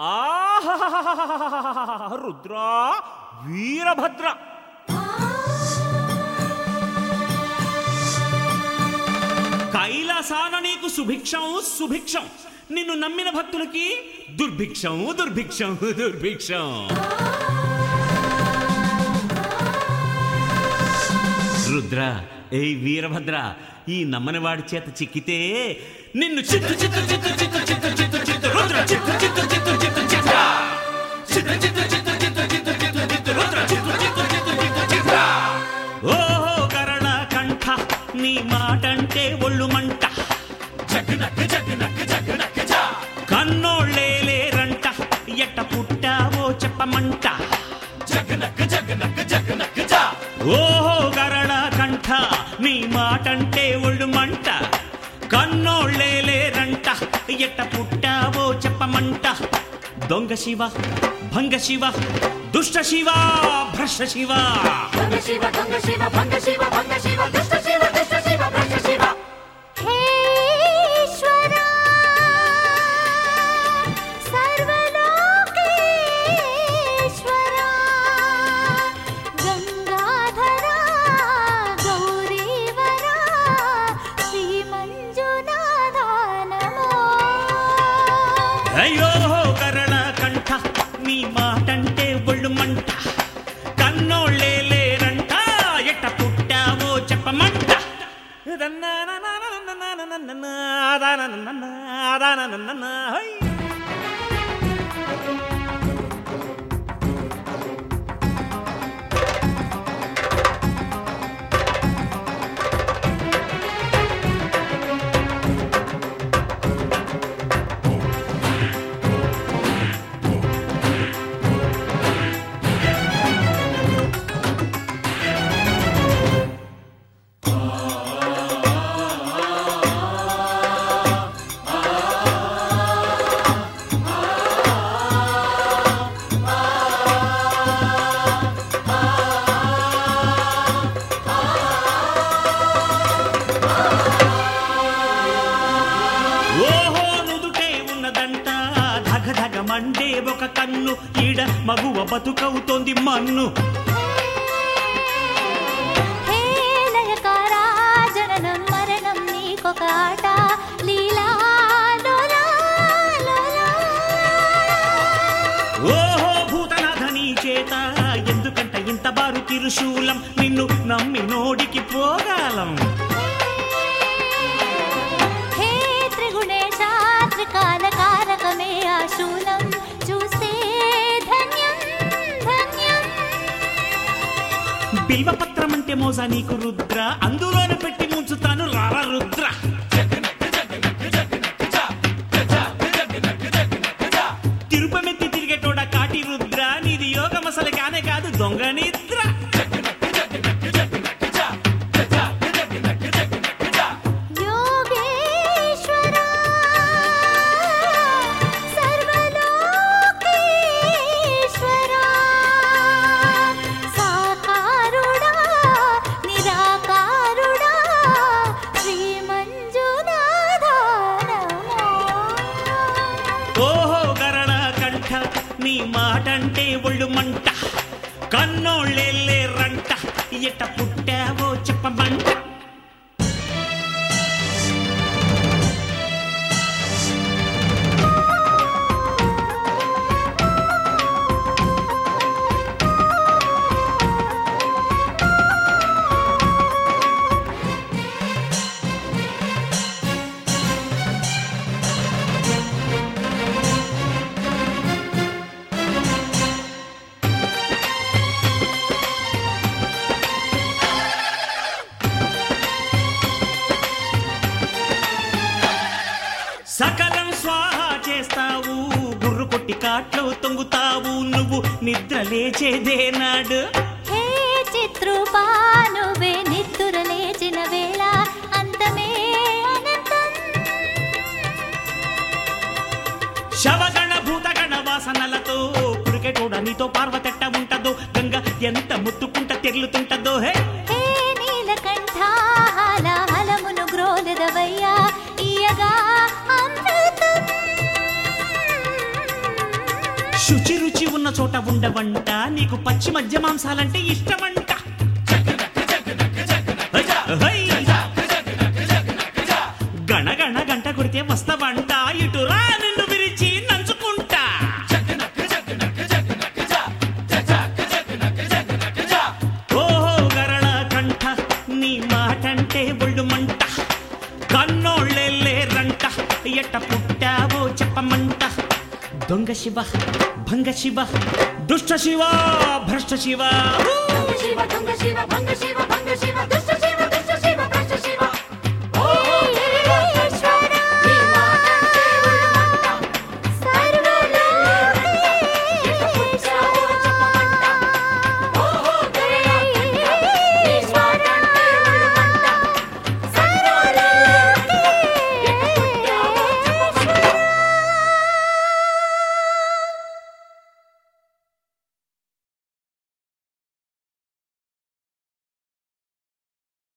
ఆహా రుద్రా వీరభద్ర కైలాసాన నీకు సుభిక్షం సుభిక్షం నిన్ను నమ్మిన భక్తులకి దుర్భిక్షం దుర్భిక్షం దుర్భిక్షం రుద్ర ఏ వీరభద్ర ఈ నమ్మని వాడి చేత చిక్కితే నిన్ను చిత్తు చిత్తు చిత్తు చిత్తు చిత్తు చిత్తు చిత్తు రుద్ర చిత్తు చిత్తు చిత్తు చిత్తు చిత్త చిత్తు చిత్తు చిత్తు చిత్తు చిత్తు చిత్తు చిత్తు రుద్ర చిత్తు చిత్తు చిత్తు చిత్తు చిత్త ఓహో కరణ కంఠ నీ మాటంటే ఒళ్ళు మంట జగనక్క జగనక్క జగనక్క జా కన్నోళ్ళే లేరంట ఎట్ట పుట్టావో చెప్పమంట జగనక్క జగనక్క జగనక్క జా ఓహో గరళ కంఠ నీ మాటంటే ఒళ్ళు మంట కన్నోళ్ళే లేరంట ఎట్ట పుట్టావో చెప్పమంట దొంగ శివ భంగ శివ దుష్ట శివ భ్రష్ట శివ దొంగ శివ దొంగ శివ భంగ శివ భంగ శివ దుష్ట శివ దుష్ట శివ భ్రష్ట శివ హే ఈశ్వరా సర్వలోకేశ్వరా గంగాధరా గౌరీవరా శ్రీ మంజునాథ నమో అయ్యో కరణ కంఠ నీ మాటంటే ఒళ్ళు మంట కన్నోళ్ళే లేరంట ఎట్ట పుట్టావో చెప్పమంట హై. ఓహో నుదుటే ఉన్నదంట ధగ ధగ మండే ఒక కన్ను ఈడ మగువ బతుకవుతోంది మన్ను హే లయకారా జననం మరణం నీకొక ఆట లీలా లోలా లోలా. ఓహో భూతనాథ నీ చేత ఎందుకంట ఇంత బారు తిరుశూలం నిన్ను నమ్మి నోడికి పోగాలం హే త్రిగుణేశ త్రికాల కారకమే ఆ శూలం చూస్తే ధన్యం ధన్యం బిల్వపత్రం అంటే మోసా నీకు రుద్ర అందులోనే పెట్టి ముంచుతాను రారా రుద్ర తిరుపమెత్తి తిరిగేటోడ కాటి రుద్ర నీది యోగం అసలు కానే కాదు దొంగ నిద్ర యోగేశ్వరా సర్వలోకేశ్వరా సాకారుడా నిరాకారుడా శ్రీ మంజునాథ నమో ఓహో గరణ కంఠ నీ మాటంటే ఒళ్ళు మంట కన్నోళ్ళెళ్ళే రంట ఎట్ట పుట్టావో చెప్పమంట సకలం స్వాహ చేస్తావు గుర్రు కొట్టి కాట్లో తొంగుతావు నువ్వు నిద్ర లేచేదే నాడు హే చిత్రూపా నువ్వే నిద్దుర లేచిన వేళ అంతమే అనంతం శవగణ భూతగణ వాసనలతో పురికెటోడ నీతో పార్వతెట్ట ఉంటదో గంగ ఎంత ముత్తుకుంట తెర్లుతుంటదో హే హే నీలకంఠ హలమును గ్రోలదవయ్యా ఇయగా అమృతం శుచి రుచి ఉన్న చోట ఉండవంట నీకు పచ్చి మధ్య మాంసాలంటే ఇష్టమంట హై! గణగణ గంట కొడితే వస్తావంట ఇటురా నిన్ను విరిచి నంచుకుంటా ఓహో గరళ కంఠ నీ మాటంటే ఒళ్ళు మంట కన్నోళ్ళెల్లే రంట ఎట్ట పుట్టావో చెప్పమంట దొంగ శివ భంగ శివ దుష్ట శివ భ్రష్ట శివ దొంగ శివ దొంగ శివ భంగ శివ భంగ శివ దుష్ట